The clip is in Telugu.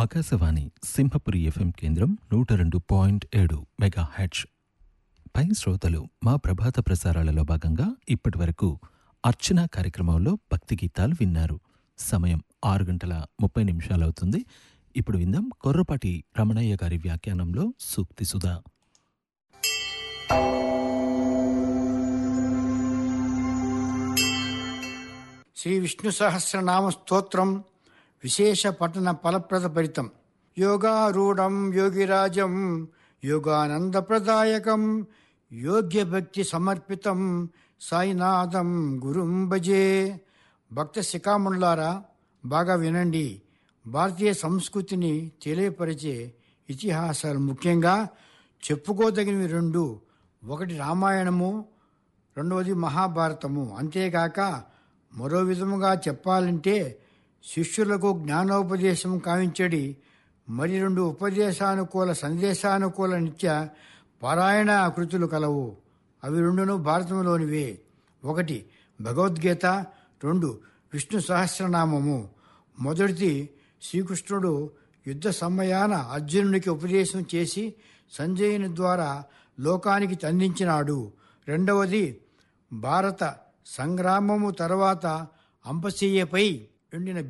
ఆకాశవాణి సింహపురి ఎఫ్ఎం కేంద్రం నూట రెండు పాయింట్ ఏడు మెగా హెచ్ పై శ్రోతలు మా ప్రభాత ప్రసారాలలో భాగంగా ఇప్పటి వరకు అర్చన కార్యక్రమంలో భక్తి గీతాలు విన్నారు సమయం ఆరు గంటల ముప్పై నిమిషాలవుతుంది ఇప్పుడు విందాం కొర్రపాటి రమణయ్య గారి వ్యాఖ్యానంలో సూక్తి సుధా శ్రీ విష్ణు సహస్రనామ స్తోత్రం విశేష పఠన ఫలప్రద భరితం యోగారూఢం యోగిరాజం యోగానందప్రదాయకం యోగ్య భక్తి సమర్పితం సాయినాథం గురుం భజే భక్త శిఖాములారా బాగా వినండి భారతీయ సంస్కృతిని తెలియపరిచే ఇతిహాసాలు ముఖ్యంగా చెప్పుకోదగినవి రెండు ఒకటి రామాయణము రెండవది మహాభారతము అంతేకాక మరో విధముగా చెప్పాలంటే శిష్యులకు జ్ఞానోపదేశం కావించడి మరి రెండు ఉపదేశానుకూల సందేశానుకూల నిత్య పారాయణ కృతులు కలవు అవి రెండును భారతంలోనివే ఒకటి భగవద్గీత రెండు విష్ణు సహస్రనామము మొదటిది శ్రీకృష్ణుడు యుద్ధ సమయాన అర్జునునికి ఉపదేశం చేసి సంజయుని ద్వారా లోకానికి అందించినాడు రెండవది భారత సంగ్రామము తర్వాత అంపశయ్యపై ఎండిన